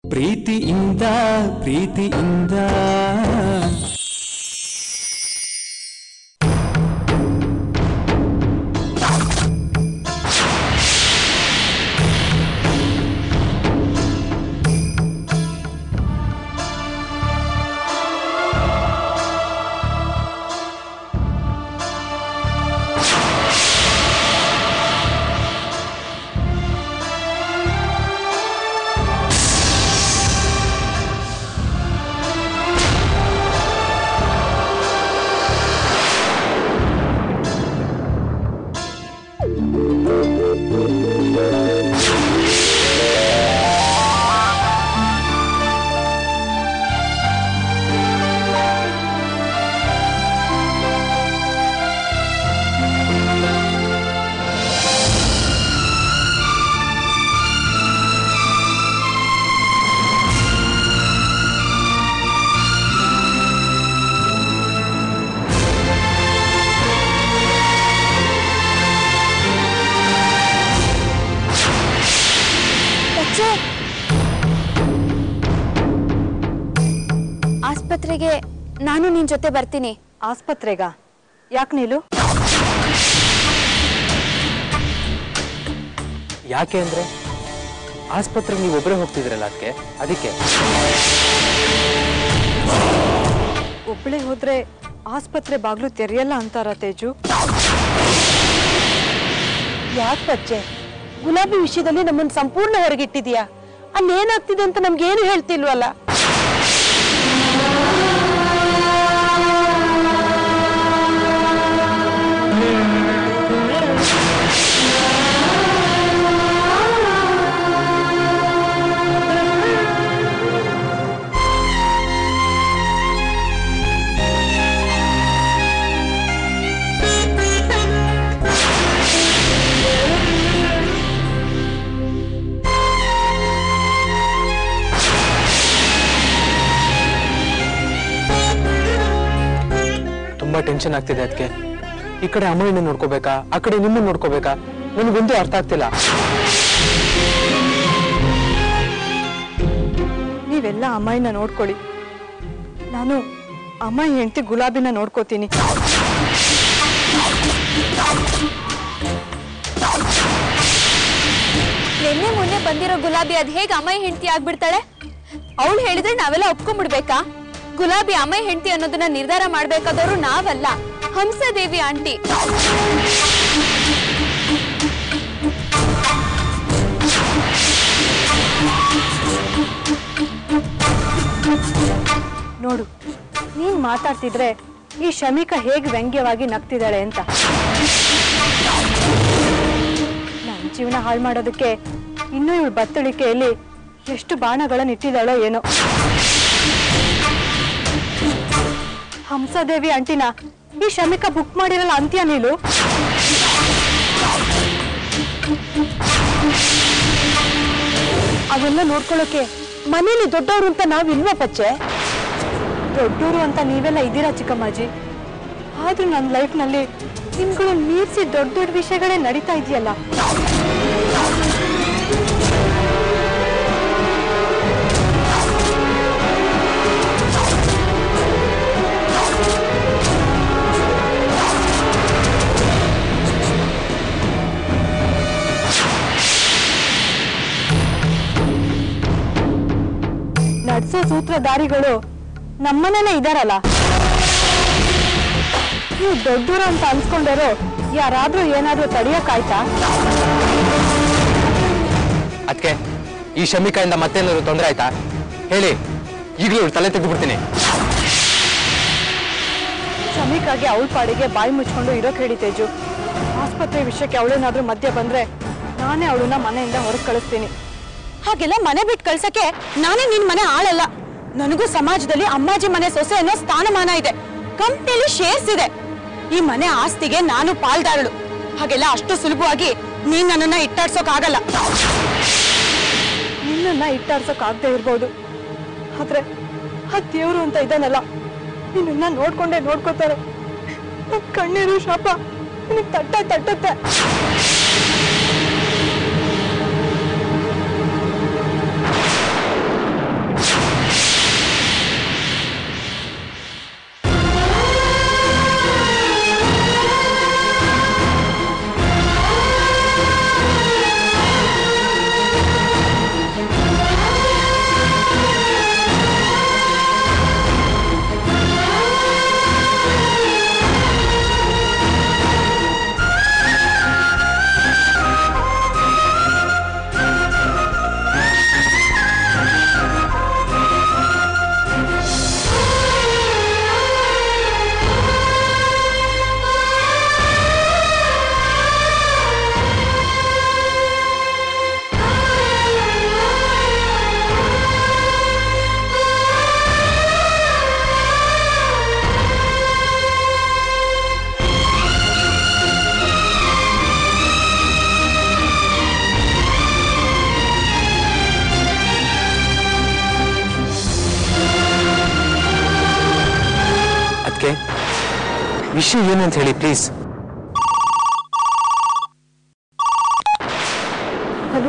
ಪ್ರೀತಿಯಿಂದ ಪ್ರೀತಿಯಿಂದ ಬಚ್ಚೆ ಆಸ್ಪತ್ರೆಗೆ ನಾನು ನಿನ್ ಜೊತೆ ಬರ್ತೀನಿ ಆಸ್ಪತ್ರೆಗ ಯಾಕೆ ನೀಲು ಯಾಕೆ ಅಂದ್ರೆ ಆಸ್ಪತ್ರೆಗೆ ನೀವು ಒಬ್ಬರೇ ಹೋಗ್ತಿದ್ರಲ್ಲ ಅದಕ್ಕೆ ಅದಕ್ಕೆ ಒಬ್ಳೆ ಹೋದ್ರೆ ಆಸ್ಪತ್ರೆ ಬಾಗ್ಲು ತೆರೆಯಲ್ಲ ಅಂತಾರ ತೇಜು ಯಾಕೆ ಬಚ್ಚೆ ಗುಲಾಬಿ ವಿಷಯದಲ್ಲಿ ನಮ್ಮನ್ನ ಸಂಪೂರ್ಣ ಹೊರಗಿಟ್ಟಿದ್ಯಾ ಅಲ್ಲೇನಾಗ್ತಿದೆ ಅಂತ ನಮ್ಗೇನು ಹೇಳ್ತಿಲ್ವಲ್ಲ ತುಂಬಾ ಟೆನ್ಷನ್ ಆಗ್ತಿದೆ ಅದಕ್ಕೆ ಈ ಕಡೆ ಅಮ್ಮಯ್ಯನ ನೋಡ್ಕೋಬೇಕಾ ಆ ಕಡೆ ನಿಮ್ಮನ್ನ ನೋಡ್ಕೋಬೇಕಾ ನನಗೊಂದು ಅರ್ಥ ಆಗ್ತಿಲ್ಲ ನೀವೆಲ್ಲ ಅಮ್ಮಾಯಿನ ನೋಡ್ಕೊಳ್ಳಿ ನಾನು ಅಮ್ಮಾಯಿ ಹೆಂಡತಿ ಗುಲಾಬಿನ ನೋಡ್ಕೋತೀನಿ ನಿನ್ನೆ ಮೊನ್ನೆ ಬಂದಿರೋ ಗುಲಾಬಿ ಅದ್ ಹೇಗ್ ಅಮ್ಮಯ್ಯ ಹೆಂಡತಿ ಆಗ್ಬಿಡ್ತಾಳೆ ಅವಳು ಹೇಳಿದ್ರೆ ನಾವೆಲ್ಲ ಒಪ್ಕೊಂಡ್ಬಿಡ್ಬೇಕಾ ಗುಲಾಬಿ ಅಮ್ಮಯ್ಯ ಹೆಂಡತಿ ಅನ್ನೋದನ್ನ ನಿರ್ಧಾರ ಮಾಡ್ಬೇಕಾದವರು ನಾವಲ್ಲ ಹಂಸದೇವಿ ಆಂಟಿ ನೋಡು ನೀನ್ ಮಾತಾಡ್ತಿದ್ರೆ ಈ ಶಮಿಕ ಹೇಗೆ ವ್ಯಂಗ್ಯವಾಗಿ ನಗ್ತಿದ್ದಾಳೆ ಅಂತ ನನ್ನ ಜೀವನ ಹಾಳು ಮಾಡೋದಕ್ಕೆ ಇನ್ನೂ ಇವಳು ಬತ್ತಳಿಕೆಯಲ್ಲಿ ಎಷ್ಟು ಬಾಣಗಳನ್ನ ಇಟ್ಟಿದ್ದಾಳೋ ಏನೋ ಹಂಸದೇವಿ ಅಂಟಿನ ಈ ಶಮಿಕ ಬುಕ್ ಮಾಡಿರಲ್ಲ ಅಂತ್ಯ ನೀನು ಅವೆಲ್ಲ ನೋಡ್ಕೊಳ್ಳೋಕೆ ಮನೇಲಿ ದೊಡ್ಡವರು ಅಂತ ನಾವಿಲ್ವಾ ಪಚ್ಚೆ ದೊಡ್ಡೂರು ಅಂತ ನೀವೆಲ್ಲ ಇದ್ದೀರಾ ಚಿಕ್ಕಮ್ಮಾಜಿ ಆದ್ರೂ ನನ್ನ ಲೈಫ್ನಲ್ಲಿ ನಿಮ್ಗಳು ಮೀರಿಸಿ ದೊಡ್ಡ ದೊಡ್ಡ ವಿಷಯಗಳೇ ನಡೀತಾ ಇದೆಯಲ್ಲ ನಡ್ಸೋ ಸೂತ್ರಧಾರಿಗಳು ನಮ್ಮನೇನೆ ಇದಾರಲ್ಲ ನೀವು ದೊಡ್ಡೂರು ಅಂತ ಅನ್ಸ್ಕೊಂಡಾರೋ ಯಾರಾದ್ರೂ ಏನಾದ್ರೂ ತಡಿಯಕ್ಕಾಯ್ತಾ ಅದಕ್ಕೆ ಈ ಶಮಿಕಾಯಿಂದ ಮತ್ತೇನಾದ್ರು ತೊಂದರೆ ಆಯ್ತಾ ಹೇಳಿ ಈಗಲೂ ಇವ್ಳ್ ತಲೆ ತೆಗೆದುಬಿಡ್ತೀನಿ ಶಮಿಕಾಗೆ ಅವಳ ಪಾಡಿಗೆ ಬಾಯಿ ಮುಚ್ಕೊಂಡು ಇರೋಕ್ ಹೇಳಿ ತೇಜು ಆಸ್ಪತ್ರೆ ವಿಷಯಕ್ಕೆ ಅವಳೇನಾದ್ರೂ ಮಧ್ಯ ಬಂದ್ರೆ ನಾನೇ ಅವಳನ್ನ ಮನೆಯಿಂದ ಹೊರಗೆ ಕಳಿಸ್ತೀನಿ ಹಾಗೆಲ್ಲ ಮನೆ ಬಿಟ್ಟು ಕಳ್ಸಕ್ಕೆ ನಾನೇ ನಿನ್ ಮನೆ ಆಳಲ್ಲ ನನಗೂ ಸಮಾಜದಲ್ಲಿ ಅಮ್ಮಾಜಿ ಮನೆ ಸೊಸೆ ಅನ್ನೋ ಸ್ಥಾನಮಾನ ಇದೆ ಕಂಪ್ನಿಲಿ ಶೇರ್ಸ್ ಇದೆ ಈ ಮನೆ ಆಸ್ತಿಗೆ ನಾನು ಪಾಲ್ದಾರಳು ಹಾಗೆಲ್ಲ ಅಷ್ಟು ಸುಲಭವಾಗಿ ನೀನ್ ನನ್ನನ್ನ ಇಟ್ಟಾಡ್ಸೋಕ್ ಆಗಲ್ಲ ನಿನ್ನನ್ನ ಇಟ್ಟಾಡ್ಸೋಕ್ ಆಗದೆ ಇರ್ಬೋದು ಆದ್ರೆ ಆ ದೇವ್ರು ಅಂತ ಇದ್ದಾನಲ್ಲ ನಿನ್ನ ನೋಡ್ಕೊಂಡೇ ನೋಡ್ಕೋತಾರೆ ನನ್ ಕಣ್ಣೀರು ಶಾಪ ನಿನಗ್ ತಟ್ಟ ತಟ್ಟುತ್ತೆ ವಿಷಯ ಏನಂತ ಹೇಳಿ ಪ್ಲೀಸ್ ಹಲೋ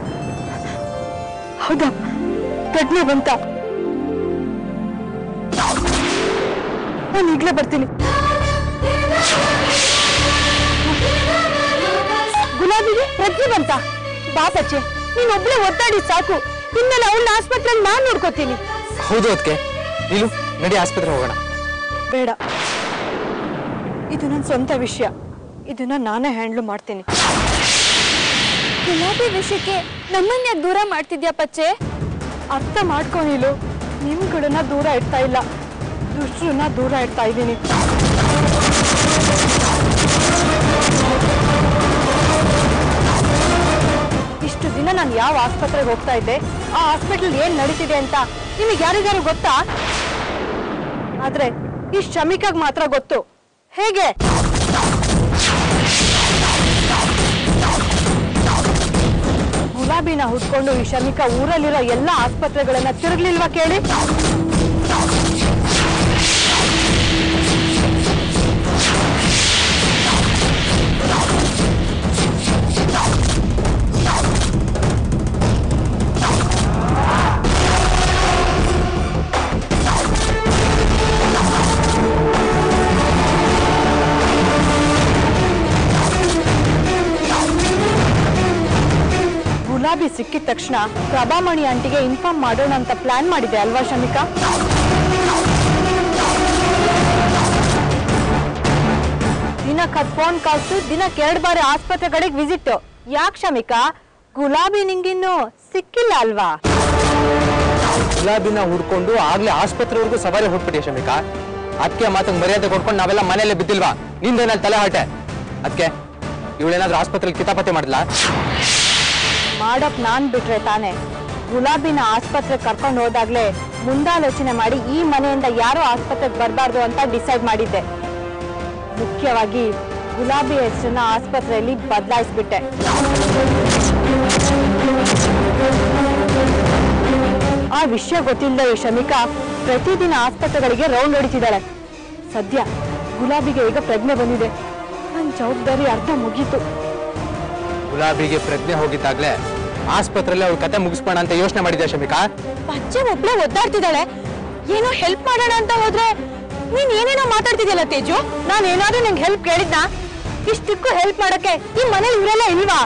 ಹೌದಾ ಪ್ರಜ್ಞೆ ಬಂತ ನಾನು ಈಗಲೇ ಬರ್ತೀನಿ ಗುಲಾಬಿಗೆ ಪ್ರಜ್ಞೆ ಬಂತ ಬಾ ಪಚ್ಚೆ ನೀನ್ ಒಬ್ಳೆ ಒತ್ತಾಡಿ ಸಾಕು ಇನ್ಮೇಲೆ ಅವಳ ಆಸ್ಪತ್ರೆಯಲ್ಲಿ ನಾನ್ ನೋಡ್ಕೋತೀನಿ ಹೌದು ಅದಕ್ಕೆ ನೀನು ನಡಿ ಆಸ್ಪತ್ರೆ ಹೋಗೋಣ ಬೇಡ ಇದು ನನ್ನ ಸ್ವಂತ ವಿಷಯ ಇದನ್ನ ನಾನೇ ಹ್ಯಾಂಡ್ಲ್ ಮಾಡ್ತೀನಿ ಗುಲಾಬಿ ವಿಷಯಕ್ಕೆ ನಮ್ಮನ್ನ ಯಾಕ್ ದೂರ ಮಾಡ್ತಿದ್ಯಾ ಪಚ್ಚೆ ಅರ್ಥ ಮಾಡ್ಕೊ ನೀನು ನಿಮ್ಗಳನ್ನ ದೂರ ಇಡ್ತಾ ಇಲ್ಲ ದುಷ್ಟರನ್ನ ದೂರ ಇಡ್ತಾ ಇದ್ದೀನಿ ಇಷ್ಟು ದಿನ ನಾನು ಯಾವ ಆಸ್ಪತ್ರೆಗೆ ಹೋಗ್ತಾ ಇದ್ದೆ ಆ ಹಾಸ್ಪಿಟಲ್ ಏನ್ ನಡೀತಿದೆ ಅಂತ ನಿಮಗೆ ಯಾರಿಗಾರು ಗೊತ್ತಾ ಆದ್ರೆ ಈ ಶ್ರಮಿಕಾಗ್ ಮಾತ್ರ ಗೊತ್ತು ಹೇಗೆ ಗುಲಾಬಿನ ಹುಡ್ಕೊಂಡು ಈ ಶಮಿಕ ಊರಲ್ಲಿರೋ ಎಲ್ಲ ಆಸ್ಪತ್ರೆಗಳನ್ನ ತಿರುಗ್ಲಿಲ್ವಾ ಕೇಳಿ ಗುಲಾಬಿ ಸಿಕ್ಕಿದ ತಕ್ಷಣ ಪ್ರಭಾಮಣಿ ಆಂಟಿಗೆ ಇನ್ಫಾರ್ಮ್ ಮಾಡೋಣ ಅಂತ ಪ್ಲಾನ್ ಮಾಡಿದೆ ಅಲ್ವಾ ಶಮಿಕಾ ದಿನಕ್ಕೆ ಹತ್ತು ಫೋನ್ ಕಾಲ್ಸು ದಿನಕ್ಕೆ ಎರಡು ಬಾರಿ ಆಸ್ಪತ್ರೆಗಳಿಗೆ ವಿಸಿಟ್ ಯಾಕೆ ಶಮಿಕಾ ಗುಲಾಬಿ ನಿಂಗಿನ್ನು ಸಿಕ್ಕಿಲ್ಲ ಅಲ್ವಾ ಗುಲಾಬಿನ ಹುಡ್ಕೊಂಡು ಆಗ್ಲೇ ಆಸ್ಪತ್ರೆವರೆಗೂ ಸವಾರಿ ಹೊಟ್ಬಿಟ್ಟೆ ಶಮಿಕಾ ಅದಕ್ಕೆ ಮಾತಂಗ್ ಮರ್ಯಾದೆ ಕೊಡ್ಕೊಂಡು ನಾವೆಲ್ಲ ಮನೆಯಲ್ಲೇ ಬಿದ್ದಿಲ್ವಾ ನಿಂದೇನಲ್ಲಿ ತಲೆ ಹಾಟೆ ಅದಕ್ಕೆ ಇವಳೇನಾದ್ರೂ ಆಸ್ಪತ್ರೆಯಲ್ಲಿ ಕಿತಾಪತಿ ಮಾಡಿದ್ಲಾ ಮಾಡಕ್ ನಾನ್ ಬಿಟ್ರೆ ತಾನೆ ಗುಲಾಬಿನ ಆಸ್ಪತ್ರೆಗೆ ಕರ್ಕೊಂಡು ಹೋದಾಗ್ಲೇ ಮುಂದಾಲೋಚನೆ ಮಾಡಿ ಈ ಮನೆಯಿಂದ ಯಾರು ಆಸ್ಪತ್ರೆಗೆ ಬರಬಾರ್ದು ಅಂತ ಡಿಸೈಡ್ ಮಾಡಿದ್ದೆ ಮುಖ್ಯವಾಗಿ ಗುಲಾಬಿ ಹೆಸರನ್ನ ಆಸ್ಪತ್ರೆಯಲ್ಲಿ ಬದಲಾಯಿಸ್ಬಿಟ್ಟೆ ಆ ವಿಷಯ ಗೊತ್ತಿಲ್ಲದೆ ಈ ಶಮಿಕಾ ಪ್ರತಿದಿನ ಆಸ್ಪತ್ರೆಗಳಿಗೆ ರೌಂಡ್ ಹೊಡಿತಿದ್ದಾಳೆ ಸದ್ಯ ಗುಲಾಬಿಗೆ ಈಗ ಪ್ರಜ್ಞೆ ಬಂದಿದೆ ನನ್ನ ಜವಾಬ್ದಾರಿ ಅರ್ಧ ಮುಗೀತು ಗುಲಾಬಿಗೆ ಪ್ರಜ್ಞೆ ಹೋಗಿದ್ದಾಗ್ಲೇ ಆಸ್ಪತ್ರೆಯಲ್ಲಿ ಅವಳ ಕತೆ ಮುಗಿಸ್ಬೋಣ ಅಂತ ಯೋಚನೆ ಮಾಡಿದ್ಯಾ ಶಮಿಕಾ ಬಚ್ಚೆ ಒಬ್ಳೆ ಒದ್ದಾಡ್ತಿದ್ದಾಳೆ ಏನೋ ಹೆಲ್ಪ್ ಮಾಡೋಣ ಅಂತ ಹೋದ್ರೆ ನೀನ್ ಏನೇನೋ ಮಾತಾಡ್ತಿದ್ಯಲ್ಲ ತೇಜು ನಾನು ಏನಾದ್ರೂ ನಿಂಗೆ ಹೆಲ್ಪ್ ಕೇಳಿದ್ನಾ ಇಷ್ಟಕ್ಕೂ ಹೆಲ್ಪ್ ಮಾಡಕ್ಕೆ ಈ ಮನೇಲಿ ಇವರೆಲ್ಲ ಇಲ್ವಾ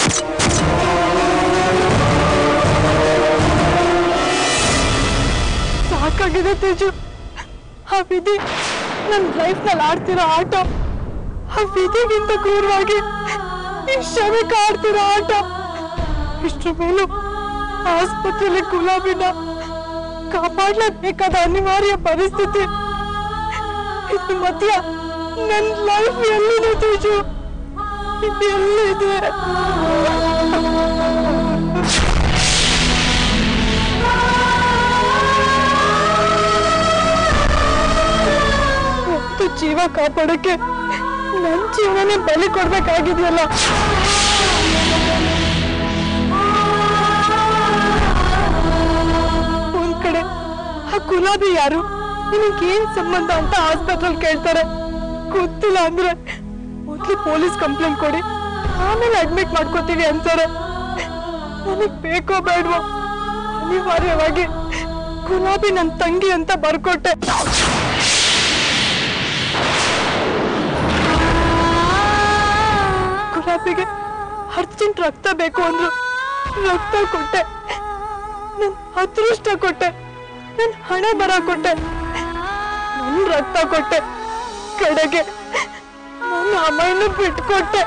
ಸಾಕಾಗಿದೆ ತೇಜು ಆ ವಿಧಿ ನನ್ನ ಲೈಫ್ನಲ್ಲಿ ಆಡ್ತಿರೋ ಆಟ ಆ ವಿಧಿಗಿಂತ ಕ್ರೂರವಾಗಿ ಈ ಶ್ರಮಿಕ ಆಡ್ತಿರೋ ಆಟ ಇಷ್ಟ್ರ ಮೇಲೂ ಆಸ್ಪತ್ರೆಯಲ್ಲಿ ಗುಲಾಬಿನ ಕಾಪಾಡ್ಲೇಬೇಕಾದ ಅನಿವಾರ್ಯ ಪರಿಸ್ಥಿತಿ ಇದ್ರ ಮಧ್ಯ ನನ್ನ ಲೈಫ್ ಎಲ್ಲಿದೆ ತೇಜು ಇದು ಎಲ್ಲಿದೆ ಒಂದು ಜೀವ ಕಾಪಾಡಕ್ಕೆ ನನ್ನ ಜೀವನನೇ ಬಲಿ ಕೊಡ್ಬೇಕಾಗಿದೆಯಲ್ಲ ಒಂದ್ ಕಡೆ ಆ ಗುಲಾಬಿ ಯಾರು ನಿನಗೆ ಏನ್ ಸಂಬಂಧ ಅಂತ ಆಸ್ಪತ್ರೆಯಲ್ಲಿ ಕೇಳ್ತಾರೆ ಗೊತ್ತಿಲ್ಲ ಅಂದ್ರೆ ಮೊದ್ಲು ಪೊಲೀಸ್ ಕಂಪ್ಲೇಂಟ್ ಕೊಡಿ ಆಮೇಲೆ ಅಡ್ಮಿಟ್ ಮಾಡ್ಕೋತೀವಿ ಅಂತಾರೆ ನನಗ್ ಬೇಕೋ ಬೇಡವೋ ಅನಿವಾರ್ಯವಾಗಿ ಗುಲಾಬಿ ನನ್ ತಂಗಿ ಅಂತ ಬರ್ಕೊಟ್ಟೆ ಗುಲಾಬಿಗೆ ಅರ್ಜೆಂಟ್ ರಕ್ತ ಬೇಕು ಅಂದ್ರು ರಕ್ತ ಕೊಟ್ಟೆ ನನ್ ಅದೃಷ್ಟ ಕೊಟ್ಟೆ ನನ್ ಹಣೆ ಬರ ಕೊಟ್ಟೆ ನನ್ ರಕ್ತ ಕೊಟ್ಟೆ ಕಡೆಗೆ ನನ್ನ ಅಮ್ಮಯನ್ನು ಬಿಟ್ಕೊಟ್ಟೆ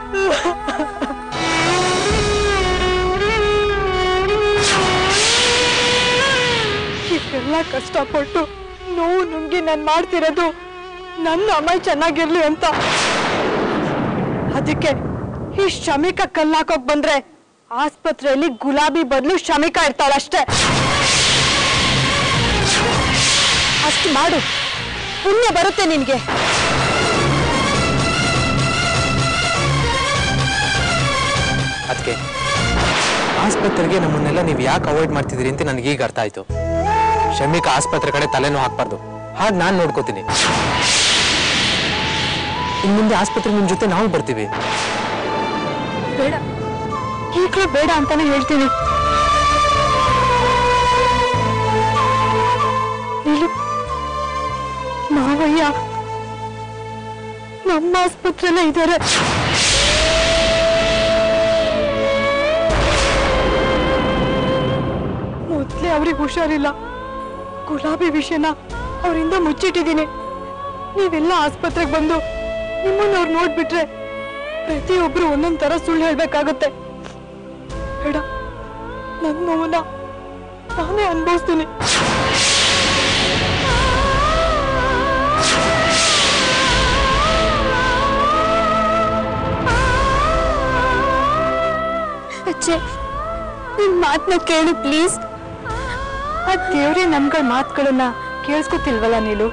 ಇಷ್ಟೆಲ್ಲ ಕಷ್ಟಪಟ್ಟು ನೋವು ನುಂಗಿ ನಾನು ಮಾಡ್ತಿರೋದು ನನ್ನ ಅಮ್ಮ ಚೆನ್ನಾಗಿರ್ಲಿ ಅಂತ ಅದಕ್ಕೆ ಈ ಶ್ರಮಿಕ ಕಲ್ಲಾಕೋಕ್ ಬಂದ್ರೆ ಆಸ್ಪತ್ರೆಯಲ್ಲಿ ಗುಲಾಬಿ ಬದಲು ಶ್ರಮಿಕ ಇರ್ತಾಳಷ್ಟೇ ಅಷ್ಟು ಮಾಡು ಪುಣ್ಯ ಬರುತ್ತೆ ನಿನ್ಗೆ ಅದಕ್ಕೆ ಆಸ್ಪತ್ರೆಗೆ ನಮ್ಮನ್ನೆಲ್ಲ ನೀವು ಯಾಕೆ ಅವಾಯ್ಡ್ ಮಾಡ್ತಿದ್ದೀರಿ ಅಂತ ನನಗೆ ಈಗ ಅರ್ಥ ಆಯ್ತು ಶಮಿಕ ಆಸ್ಪತ್ರೆ ಕಡೆ ತಲೆನೂ ಹಾಕ್ಬಾರ್ದು ಹಾಗೆ ನಾನು ನೋಡ್ಕೋತೀನಿ ಇನ್ ಮುಂದೆ ಆಸ್ಪತ್ರೆ ನಿಮ್ ಜೊತೆ ನಾವು ಬರ್ತೀವಿ ಬೇಡ ಈಗಲೂ ಬೇಡ ಅಂತಾನೆ ಹೇಳ್ತೀನಿ ನೀನು ಮಾವಯ್ಯ ನಮ್ಮ ಆಸ್ಪತ್ರೆಯಲ್ಲೇ ಇದ್ದಾರೆ ಮೊದ್ಲೇ ಅವ್ರಿಗೆ ಹುಷಾರಿಲ್ಲ ಗುಲಾಬಿ ವಿಷಯನ ಅವರಿಂದ ಮುಚ್ಚಿಟ್ಟಿದ್ದೀನಿ ನೀವೆಲ್ಲ ಆಸ್ಪತ್ರೆಗೆ ಬಂದು ನಿಮ್ಮನ್ನ ಅವ್ರು ನೋಡ್ಬಿಟ್ರೆ ಪ್ರತಿಯೊಬ್ರು ಒಂದೊಂದ್ ತರ ಸುಳ್ಳು ಹೇಳ್ಬೇಕಾಗತ್ತೆ ಬೇಡ ನನ್ನ ನೋವನ್ನ ನಾನೇ ಅನ್ಭವಿಸ್ತೀನಿ ಅಚ್ಚೆ ನಿನ್ ಮಾತನ್ನ ಕೇಳು ಪ್ಲೀಸ್ ಆ ದೇವ್ರೇ ನಮ್ಗಳ ಮಾತುಗಳನ್ನ ಕೇಳಿಸ್ಕೊತಿಲ್ವಲ್ಲ ನೀನು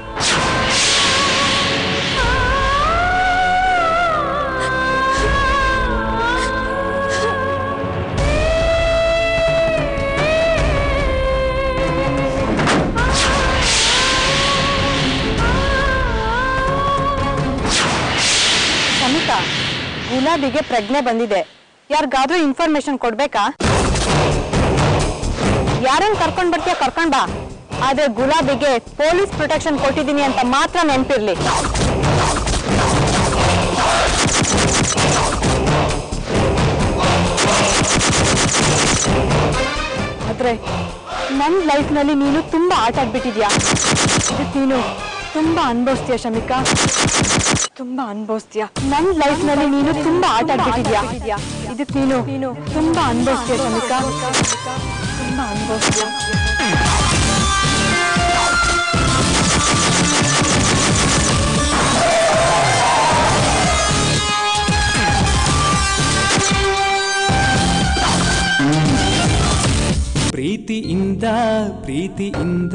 ಸಮಿತಾ ಗುಲಾಬಿಗೆ ಪ್ರಜ್ಞೆ ಬಂದಿದೆ ಯಾರಿಗಾದ್ರೂ ಇನ್ಫಾರ್ಮೇಶನ್ ಕೊಡ್ಬೇಕಾ ಯಾರನ್ನ ಕರ್ಕೊಂಡ್ ಬರ್ತೀಯ ಕರ್ಕೊಂಡ್ ಬಾ ಆದ್ರೆ ಗುಲಾಬಿಗೆ ಪೊಲೀಸ್ ಪ್ರೊಟೆಕ್ಷನ್ ಕೊಟ್ಟಿದ್ದೀನಿ ಅಂತ ಮಾತ್ರ ನೆನ್ಪಿರ್ಲಿ ಆದ್ರೆ ನನ್ನ ಲೈಫ್ನಲ್ಲಿ ನೀನು ತುಂಬಾ ಆಟ ಆಡ್ಬಿಟ್ಟಿದ್ಯಾ ಇದಕ್ಕೆ ನೀನು ತುಂಬಾ ಅನ್ಭವಿಸ್ತೀಯ ಶಮಿಕಾ ತುಂಬಾ ಅನ್ಭವಿಸ್ತೀಯ ನನ್ ಲೈಫ್ ನಲ್ಲಿ ನೀನು ತುಂಬಾ ಆಟ ಆಡ್ಬಿಟ್ಟಿದ್ಯಾ ಇದಕ್ ನೀನು ನೀನು ತುಂಬಾ ಅನ್ಭವಿಸ್ತೀಯ ಶಮಿಕಾ ತುಂಬಾ ಅನ್ಭವಿಸ್ತೀಯ ಪ್ರೀತಿಯಿಂದ ಪ್ರೀತಿಯಿಂದ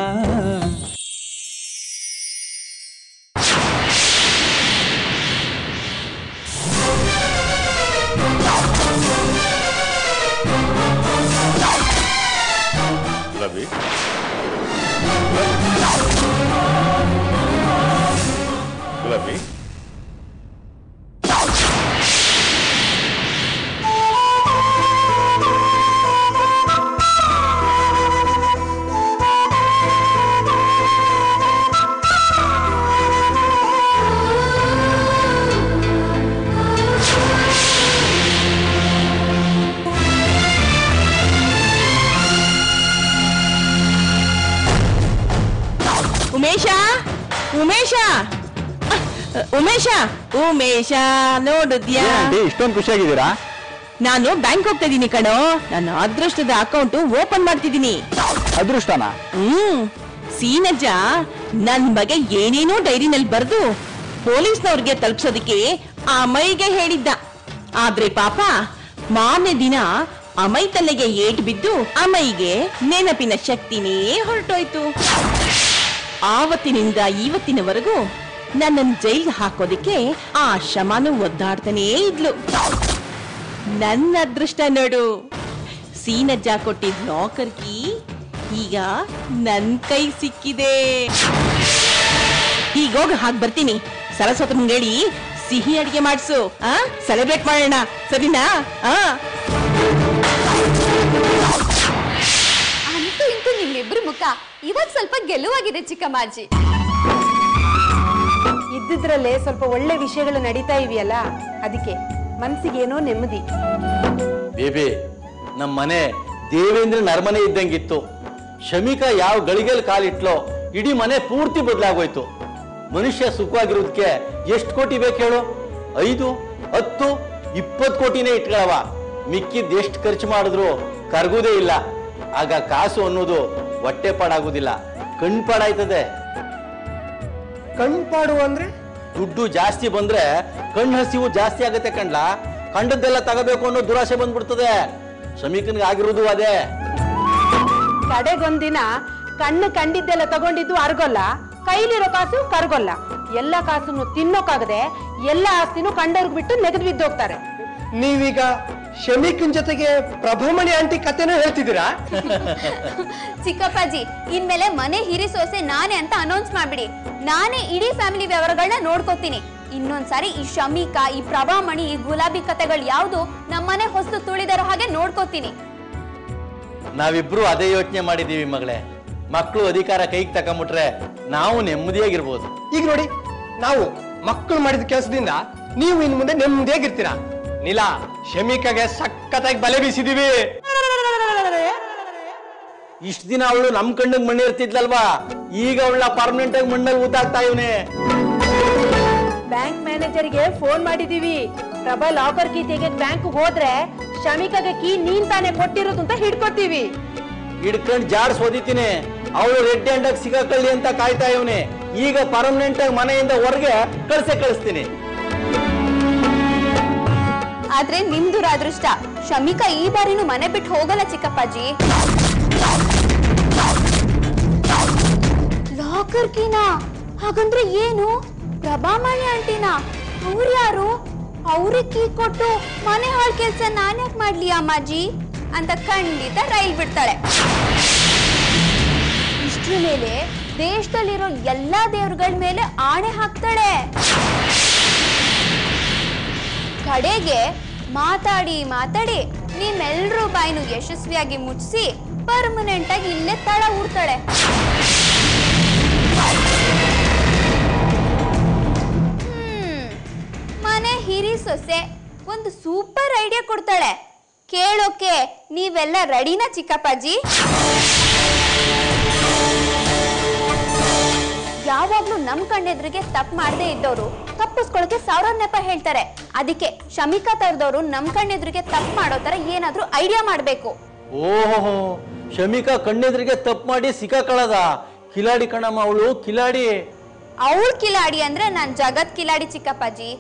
ಗುಲಾಬಿ ಗುಲಾಬಿ ಉಮೇಶ ಉಮೇಶ ಉಮೇಶ ಉಮೇಶ ನೋಡಿದ್ಯಾ ಇಷ್ಟೊಂದು ಖುಷಿಯಾಗಿದ್ದೀರಾ ನಾನು ಬ್ಯಾಂಕ್ ಹೋಗ್ತಾ ಇದೀನಿ ಕಣೋ ನನ್ನ ಅದೃಷ್ಟದ ಅಕೌಂಟ್ ಓಪನ್ ಮಾಡ್ತಿದ್ದೀನಿ ಅದೃಷ್ಟನಾ ಹ್ಮ್ ಸೀನಜ್ಜ ನನ್ ಬಗ್ಗೆ ಏನೇನೋ ಡೈರಿನಲ್ಲಿ ಬರ್ದು ಪೊಲೀಸ್ನವ್ರಿಗೆ ತಲುಪ್ಸೋದಕ್ಕೆ ಅಮೈಗೆ ಹೇಳಿದ್ದ ಆದ್ರೆ ಪಾಪ ಮಾರನೇ ದಿನ ಅಮೈ ತಲೆಗೆ ಏಟ್ ಬಿದ್ದು ಅಮೈಗೆ ನೆನಪಿನ ಶಕ್ತಿನೇ ಹೊರಟೋಯ್ತು ಆವತ್ತಿನಿಂದ ಇವತ್ತಿನವರೆಗೂ ನನ್ನನ್ನು ಜೈಲ್ಗೆ ಹಾಕೋದಿಕ್ಕೆ ಆ ಶಮಾನು ಒದ್ದಾಡ್ತಾನೇ ಇದ್ಲು ನನ್ನ ಅದೃಷ್ಟ ನೋಡು ಸೀನಜ್ಜ ಕೊಟ್ಟಿದ್ ಲಾಕರ್ ಕೀ ಈಗ ನನ್ ಕೈ ಸಿಕ್ಕಿದೆ ಈಗೋಗ ಹಾಗೆ ಬರ್ತೀನಿ ಸರಸ್ವತನ್ ಹೇಳಿ ಸಿಹಿ ಅಡಿಗೆ ಮಾಡ್ಸು ಆ ಸೆಲೆಬ್ರೇಟ್ ಮಾಡೋಣ ಸರಿನಾ ಆ ಅಂತೂ ಇಂತೂ ನಿಮ್ಮಿಬ್ರು ಮುಖ ಇವಾಗ ಸ್ವಲ್ಪ ಗೆಲುವಾಗಿದೆ ಚಿಕ್ಕಮ್ಮಾಜಿ ಇದ್ದಿದ್ರಲ್ಲೇ ಸ್ವಲ್ಪ ಒಳ್ಳೆ ವಿಷಯಗಳು ನಡೀತಾ ಇವೆಯಲ್ಲ ಅದಕ್ಕೆ ಮನ್ಸಿಗೇನೋ ನೆಮ್ಮದಿ ಬೇಬಿ ನಮ್ಮ ಮನೆ ದೇವೇಂದ್ರನ ಅರಮನೆ ಇದ್ದಂಗಿತ್ತು ಶಮಿಕಾ ಯಾವ ಗಳಿಗೆಲ್ ಕಾಲಿಟ್ಲೋ ಇಡೀ ಮನೆ ಪೂರ್ತಿ ಬದಲಾಗೋಯ್ತು ಮನುಷ್ಯ ಸುಖವಾಗಿರೋದಕ್ಕೆ ಎಷ್ಟು ಕೋಟಿ ಬೇಕು ಹೇಳು ಐದು ಹತ್ತು ಇಪ್ಪತ್ತು ಕೋಟಿನೇ ಇಟ್ಕೊಳವ ಮಿಕ್ಕಿದ್ ಎಷ್ಟು ಖರ್ಚು ಮಾಡಿದ್ರು ಕರ್ಗುದೇ ಇಲ್ಲ ಆಗ ಕಾಸು ಅನ್ನೋದು ಹೊಟ್ಟೆ ಪಾಡಾಗುದಿಲ್ಲ ಕಣ್ ಪಾಡಾಯ್ತದೆ ಕಣ್ಪಾಡು ಅಂದ್ರೆ ದುಡ್ಡು ಜಾಸ್ತಿ ಬಂದ್ರೆ ಕಣ್ಣು ಹಸಿವು ಜಾಸ್ತಿ ಆಗತ್ತೆ ಕಣ್ಲ ಕಂಡದ್ದೆಲ್ಲ ತಗೋಬೇಕು ಅನ್ನೋ ದುರಾಸೆ ಬಂದ್ಬಿಡ್ತದೆ ಶ್ರಮಿಕನ್ಗೆ ಆಗಿರೋದು ಅದೇ ಕಡೆಗೊಂದಿನ ಕಣ್ಣು ಕಂಡಿದ್ದೆಲ್ಲ ತಗೊಂಡಿದ್ದು ಅರ್ಗೊಲ್ಲ ಕೈಲಿರೋ ಕಾಸು ಕರ್ಗೊಲ್ಲ ಎಲ್ಲ ಕಾಸನ್ನು ತಿನ್ನೋಕಾಗದೆ ಎಲ್ಲ ಆಸ್ತಿನೂ ಕಂಡವ್ರಿಗೆ ಬಿಟ್ಟು ನೆಗೆದು ಬಿದ್ದೋಗ್ತಾರೆ ನೀವೀಗ ಶಮೀಕನ್ ಜೊತೆಗೆ ಪ್ರಭಾಮಣಿ ಆಂಟಿ ಕತೆನೂ ಹೇಳ್ತಿದ್ದೀರಾ ಚಿಕ್ಕಪ್ಪಾಜಿ ಇನ್ಮೇಲೆ ಮನೆ ಹಿರಿ ಸೊಸೆ ನಾನೇ ಅಂತ ಅನೌನ್ಸ್ ಮಾಡ್ಬಿಡಿ ನಾನೇ ಇಡೀ ಫ್ಯಾಮಿಲಿ ವ್ಯವಹಾರಗಳನ್ನ ನೋಡ್ಕೋತೀನಿ ಇನ್ನೊಂದ್ಸಾರಿ ಈ ಶಮೀಕಾ ಈ ಪ್ರಭಾಮಣಿ ಈ ಗುಲಾಬಿ ಕತೆಗಳು ಯಾವುದು ನಮ್ಮನೆ ಹೊಸ್ತು ತುಳಿದಿರೋ ಹಾಗೆ ನೋಡ್ಕೋತೀನಿ ನಾವಿಬ್ರು ಅದೇ ಯೋಚನೆ ಮಾಡಿದೀವಿ ಮಗಳೇ ಮಕ್ಕಳು ಅಧಿಕಾರ ಕೈಗೆ ತಕೊಂಬಿಟ್ರೆ ನಾವು ನೆಮ್ಮದಿಯಾಗಿರ್ಬೋದು ಈಗ ನೋಡಿ ನಾವು ಮಕ್ಕಳು ಮಾಡಿದ ಕೆಲಸದಿಂದ ನೀವು ಇನ್ ಮುಂದೆ ನೆಮ್ಮದಿಯಾಗಿರ್ತೀರಾ ನೀಲಾ ಶಮೀಕಾಗೆ ಸಖತ್ತಾಗಿ ಬಲೆ ಬೀಸಿದೀವಿ ಇಷ್ಟ ದಿನ ಅವಳು ನಮ್ ಕಣ್ಣಿಗೆ ಮಣ್ಣಿರ್ತಿದ್ಲಲ್ವಾ ಈಗ ಅವಳ ಪರ್ಮನೆಂಟ್ ಆಗಿ ಮಣ್ಣಲ್ಲಿ ಊತಾಗ್ತಾ ಇವನೇ ಬ್ಯಾಂಕ್ ಮ್ಯಾನೇಜರ್ಗೆ ಫೋನ್ ಮಾಡಿದೀವಿ ಪ್ರಭಾ ಲಾಕರ್ ಕೀ ತೆಗೆದ್ ಬ್ಯಾಂಕ್ ಹೋದ್ರೆ ಶಮಿಕಾಗೆ ಕೀ ನೀನ್ ತಾನೇ ಕೊಟ್ಟಿರೋದು ಅಂತ ಹಿಡ್ಕೊತೀವಿ ಹಿಡ್ಕೊಂಡ್ ಜಾಡ್ ಸೋದಿತೀನಿ ಅವಳು ರೆಡ್ ಹ್ಯಾಂಡ್ ಆಗಿ ಸಿಗಾಕೊಳ್ಳಿ ಅಂತ ಕಾಯ್ತಾ ಇವನೇ ಈಗ ಪರ್ಮನೆಂಟ್ ಆಗಿ ಮನೆಯಿಂದ ಹೊರಗೆ ಕಳ್ಸೆ ಕಳಿಸ್ತೀನಿ ಆದ್ರೆ ನಿಮ್ದು ಅದೃಷ್ಟ ಶಮಿಕಾ ಈ ಬಾರಿನೂ ಮನೆ ಬಿಟ್ಟು ಹೋಗಲ್ಲ ಚಿಕ್ಕಪ್ಪಾಜಿ ಲಾಕರ್ ಕೀನಾ ಹಾಗಂದ್ರೆ ಏನು ಪ್ರಭಾಮಣಿ ಆಂಟಿನಾ ಅವ್ರು ಯಾರು ಅವ್ರಿಗೆ ಕೀ ಕೊಟ್ಟು ಮನೆ ಹಾಳ್ ಕೆಲ್ಸ ನಾನ್ಯಾಕ್ ಮಾಡ್ಲಿ ಅಮ್ಮಾಜಿ ಅಂತ ಖಂಡಿತ ರೈಲ್ ಬಿಡ್ತಾಳೆ ಇಷ್ಟ್ರ ಮೇಲೆ ದೇಶದಲ್ಲಿರೋ ಎಲ್ಲಾ ದೇವ್ರಗಳ ಮೇಲೆ ಆಣೆ ಹಾಕ್ತಾಳೆ ಕಡೆಗೆ ಮಾತಾಡಿ ಮಾತಾಡಿ ನಿಮ್ಮೆಲ್ರೂ ಬಾಯಿನು ಯಶಸ್ವಿಯಾಗಿ ಮುಚ್ಚಿಸಿ ಪರ್ಮನೆಂಟ್ ಆಗಿ ಇಲ್ಲೇ ತಳ ಊರ್ತಾಳೆ ಹ್ಮ್. ಮನೆ ಹಿರಿ ಸೊಸೆ ಒಂದು ಸೂಪರ್ ಐಡಿಯಾ ಕೊಡ್ತಾಳೆ ಕೇಳೋಕೆ ನೀವೆಲ್ಲ ರೆಡಿನಾ ಚಿಕ್ಕಪ್ಪಾಜಿ ಯಾವಾಗ್ಲೂ ನಮ್ ಕಣ್ಣೆದ್ರಿಗೆ ತಪ್ಪು ಮಾಡದೇ ಇದ್ದವರು ತಪ್ಪಿಸ್ಕೊಳಕ್ಕೆ ಸಾವಿರ ನೆಪ ಹೇಳ್ತಾರೆ ಅದಕ್ಕೆ ಶಮಿಕಾ ತರದವರು ನಮ್ ಕಣ್ಣೆದ್ರಿಗೆ ತಪ್ಪು ಮಾಡೋ ತರ ಏನಾದ್ರೂ ಐಡಿಯಾ ಮಾಡ್ಬೇಕು ಓಹೋ ಶಮಿಕಾ ಕಣ್ಣೆದ್ರಿಗೆ ತಪ್ಪು ಮಾಡಿ ಸಿಕ್ಕಾಕೊಳ್ಳದ ಕಿಲಾಡಿ ಕಣಮ್ಮ ಅವಳು ಕಿಲಾಡಿ ಅವಳು ಕಿಲಾಡಿ ಅಂದ್ರೆ ನಾನ್ ಜಗತ್ ಕಿಲಾಡಿ ಚಿಕ್ಕಪ್ಪಾಜಿ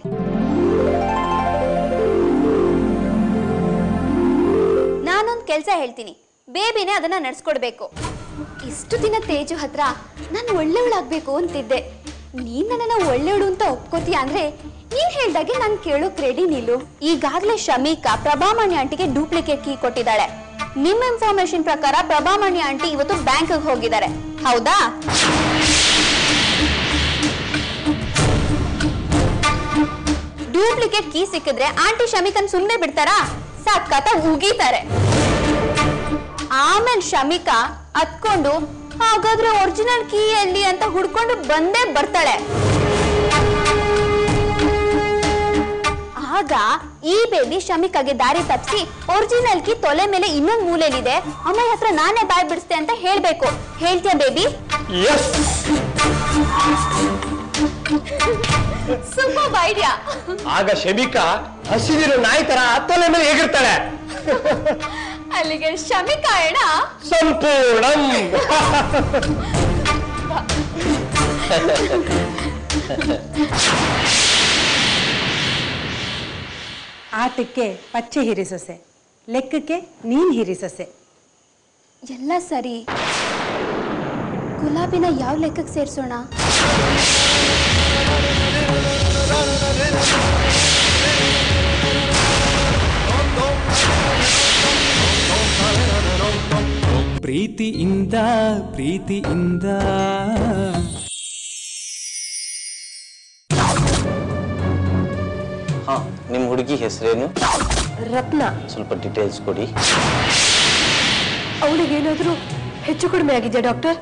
ನಾನೊಂದ್ ಕೆಲ್ಸ ಹೇಳ್ತೀನಿ ಬೇಬಿನೇ ಅದನ್ನ ನಡ್ಸ್ಕೊಡ್ಬೇಕು ಇಷ್ಟು ದಿನ ತೇಜು ಹತ್ರ ನಾನು ಒಳ್ಳೆಯವಳಾಗ್ಬೇಕು ಅಂತಿದ್ದೆ ನೀನ್ ನನ್ನನ್ನ ಒಳ್ಳೆಯವಳು ಅಂತ ಒಪ್ಕೋತೀಯ ಅಂದ್ರೆ ನೀನ್ ಹೇಳ್ದಾಗೆ ನಾನು ಕೇಳೋಕ್ ರೆಡಿ ನೀಲು ಈಗಾಗ್ಲೇ ಶಮೀಕಾ ಪ್ರಭಾಮಣಿ ಆಂಟಿಗೆ ಡೂಪ್ಲಿಕೇಟ್ ಕೀ ಕೊಟ್ಟಿದ್ದಾಳೆ ನಿಮ್ ಇನ್ಫಾರ್ಮೇಶನ್ ಪ್ರಕಾರ ಪ್ರಭಾಮಣಿ ಆಂಟಿ ಇವತ್ತು ಬ್ಯಾಂಕ್ಗೆ ಹೋಗಿದ್ದಾರೆ ಹೌದಾ ಡೂಪ್ಲಿಕೇಟ್ ಕೀ ಸಿಕ್ಕಿದ್ರೆ ಆಂಟಿ ಶಮಿಕನ್ ಸುಮ್ನೆ ಬಿಡ್ತಾರಾ ಸಕ್ಕತ್ತ ಉಗೀತಾರೆ ಆಮೇಲೆ ಶಮಿಕಾ ಹತ್ಕೊಂಡು ಹಾಗಾದ್ರೆ ಒರಿಜಿನಲ್ ಕೀ ಎಲ್ಲಿ ಅಂತ ಹುಡ್ಕೊಂಡು ಬಂದೇ ಬರ್ತಾಳೆ ಆಗ ಈ ಬೇಬಿ ಶಮಿಕಾಗೆ ದಾರಿ ತಪ್ಪಿಸಿ ಒರಿಜಿನಲ್ ಕೀ ತೊಲೆ ಮೇಲೆ ಇನ್ನೊಂದ್ ಮೂಲೆಯಲ್ಲಿದೆ ಅಮ್ಮಯ್ಯ ಹತ್ರ ನಾನೇ ಬಾಯ್ ಬಿಡಿಸ್ತೆ ಅಂತ ಹೇಳ್ಬೇಕು ಹೇಳ್ತೀಯ ಬೇಬಿ ಎಸ್ ಸೂಪರ್ ಐಡಿಯಾ ಆಗ ಶಮಿಕಾ ಹಸಿದಿರೋ ನಾಯಿ ತರ ತಲೆ ಮೇಲೆ ಹೇಗಿರ್ತಾಳೆ ಅಲ್ಲಿಗೆ ಶಮಿಕಾ ಅಣ್ಣ ಸಂಪೂರ್ಣಂ ಆಟಕ್ಕೆ ಪಚ್ಚೆ ಹಿರಿಸೊಸೆ ಲೆಕ್ಕಕ್ಕೆ ನೀನ್ ಹಿರಿಸೊಸೆ ಎಲ್ಲ ಸರಿ ಗುಲಾಬಿನ ಯಾವ ಲೆಕ್ಕಕ್ಕೆ ಸೇರ್ಸೋಣ ಪ್ರೀತಿಯಿಂದ ಪ್ರೀತಿಯಿಂದ ಹಾ ನಿಮ್ಮ ಹುಡುಗಿ ಹೆಸರೇನು ರತ್ನ ಸ್ವಲ್ಪ ಡೀಟೇಲ್ಸ್ ಕೊಡಿ ಅವಳಿಗೇನಾದ್ರೂ ಹೆಚ್ಚು ಕಡಿಮೆ ಆಗಿದೆಯಾ ಡಾಕ್ಟರ್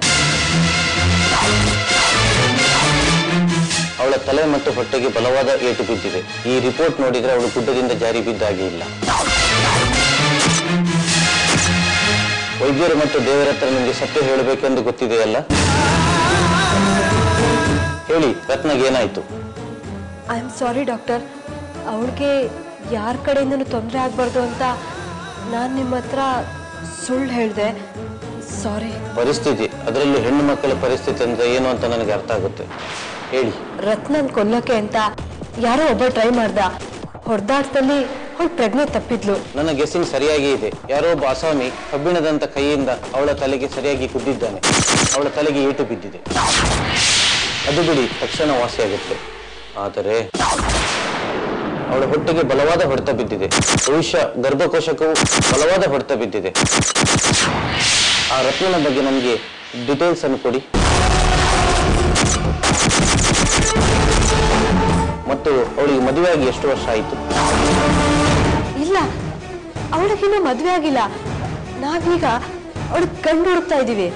ಅವಳ ತಲೆ ಮತ್ತು ಹೊಟ್ಟೆಗೆ ಬಲವಾದ ಏಟು ಬಿದ್ದಿದೆ ಈ ರಿಪೋರ್ಟ್ ನೋಡಿದ್ರೆ ಅವಳು ಗುಡ್ಡದಿಂದ ಜಾರಿ ಬಿದ್ದಾಗೆ ಇಲ್ಲ ವೈದ್ಯರು ಮತ್ತು ದೇವರ ಹತ್ರ ನಿಮಗೆ ಸತ್ಯ ಹೇಳಬೇಕೆಂದು ಗೊತ್ತಿದೆಯಲ್ಲ ಹೇಳಿ ರತ್ನಗೆ ಏನಾಯ್ತು ಐ ಆಮ್ ಸಾರಿ ಡಾಕ್ಟರ್ ಅವಳಿಗೆ ಯಾರ ಕಡೆಯಿಂದನೂ ತೊಂದರೆ ಆಗಬಾರ್ದು ಅಂತ ನಾನು ನಿಮ್ಮ ಹತ್ರ ಸುಳ್ಳು ಹೇಳಿದೆ ಸಾರಿ ಪರಿಸ್ಥಿತಿ ಅದರಲ್ಲೂ ಹೆಣ್ಣು ಮಕ್ಕಳ ಪರಿಸ್ಥಿತಿ ಅಂದ್ರೆ ಏನು ಅಂತ ನನಗೆ ಅರ್ಥ ಆಗುತ್ತೆ ಹೇಳಿ ರತ್ನನ್ ಕೊಲ್ಲೋಕೆ ಅಂತ ಯಾರೋ ಒಬ್ಬ ಟ್ರೈ ಮಾಡ್ದ ಹೊಡೆದಾಟದಲ್ಲಿ ಅವಳು ಪ್ರಜ್ಞೆ ತಪ್ಪಿದ್ಲು ನನ್ನ ಗೆಸ್ಸಿಂಗ್ ಸರಿಯಾಗಿ ಇದೆ ಯಾರೋ ಒಬ್ಬ ಅಸಾಮಿ ಕಬ್ಬಿಣದಂತ ಕೈಯಿಂದ ಅವಳ ತಲೆಗೆ ಸರಿಯಾಗಿ ಕುದ್ದಿದ್ದಾನೆ ಅವಳ ತಲೆಗೆ ಏಟು ಬಿದ್ದಿದೆ ಅದು ಬಿಡಿ ತಕ್ಷಣ ವಾಸಿಯಾಗುತ್ತೆ ಆದರೆ ಅವಳ ಹೊಟ್ಟೆಗೆ ಬಲವಾದ ಹೊಡೆತ ಬಿದ್ದಿದೆ ಬಹುಶಃ ಗರ್ಭಕೋಶಕ್ಕೂ ಬಲವಾದ ಹೊಡೆತ ಬಿದ್ದಿದೆ ಆ ರತ್ನನ ಬಗ್ಗೆ ನನಗೆ ಡೀಟೇಲ್ಸ್ ಅನ್ನು ಕೊಡಿ ಮತ್ತು ಅವಳಿಗೆ ಮದುವೆಯಾಗಿ ಎಷ್ಟು ವರ್ಷ ಆಯಿತು ಇಲ್ಲ ಅವಳಿಗಿನ್ನೂ ಮದ್ವೆ ಆಗಿಲ್ಲ ನಾವೀಗ ಅವಳಿಗೆ ಕಂಡು ಹುಡುಕ್ತಾ ಇದೀವಿ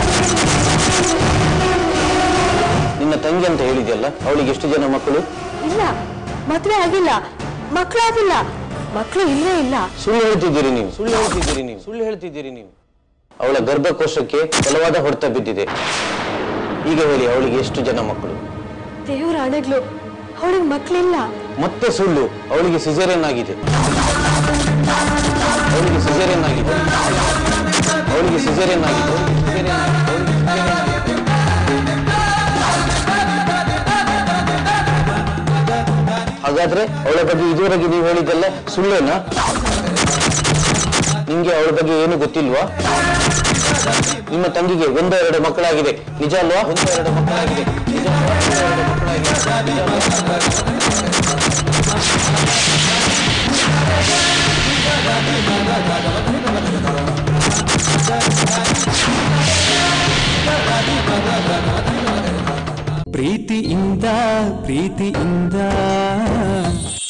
ನಿನ್ನ ತಂಗಿ ಅಂತ ಹೇಳಿದ್ಯಲ್ಲ ಅವಳಿಗೆ ಎಷ್ಟು ಜನ ಮಕ್ಕಳು ಇಲ್ಲ ಮದ್ವೆ ಆಗಿಲ್ಲ ಮಕ್ಕಳಾಗಿಲ್ಲ ಮಕ್ಕಳು ಇಲ್ಲೇ ಇಲ್ಲ ಸುಳ್ಳು ಹೇಳ್ತಿದ್ದೀರಿ ನೀವು ಸುಳ್ಳು ಹೇಳ್ತಿದ್ದೀರಿ ನೀವು ಸುಳ್ಳು ಹೇಳ್ತಿದ್ದೀರಿ ನೀವು ಅವಳ ಗರ್ಭಕೋಶಕ್ಕೆ ಬಲವಾದ ಹೊಡೆತ ಬಿದ್ದಿದೆ ಈಗ ಹೇಳಿ ಅವಳಿಗೆ ಎಷ್ಟು ಜನ ಮಕ್ಕಳು ದೇವರ ಅಣೆಗ್ಲು ಅವಳಿಗೆ ಮಕ್ಕಳಿಲ್ಲ ಮತ್ತೆ ಸುಳ್ಳು ಅವಳಿಗೆ ಸಿಸೇರಿಯನ್ ಆಗಿದೆ ಅವಳಿಗೆ ಸಿಸೇರಿಯನ್ ಆಗಿದೆ ಅವಳಿಗೆ ಸಿಸೇರಿಯನ್ ಆಗಿದೆ Cesarean ಆಗಿದೆ. ಅವಳಿಗೆ cesarean ಆಗಿದೆ. ಹಾಗಾದ್ರೆ ಅವಳ ಬಗ್ಗೆ ಇದುವರೆಗೆ ನೀವು ಹೇಳಿದ್ದೆಲ್ಲ ಸುಳ್ಳೇನಾ ನಿಮ್ಗೆ ಅವಳ ಬಗ್ಗೆ ಏನು ಗೊತ್ತಿಲ್ವಾ ನಿಮ್ಮ ತಂಗಿಗೆ ಒಂದೋ ಎರಡು ಮಕ್ಕಳಾಗಿದೆ ನಿಜ ಅಲ್ವಾ ಒಂದೋ ಎರಡು ಮಕ್ಕಳಾಗಿದೆ ನಿಜ ಅಲ್ವಾ? ಒಂದೋ ಎರಡು ಮಕ್ಕಳಾಗಿದೆ ನಿಜ ಅಲ್ವಾ? ಪ್ರೀತಿಯಿಂದ ಪ್ರೀತಿಯಿಂದ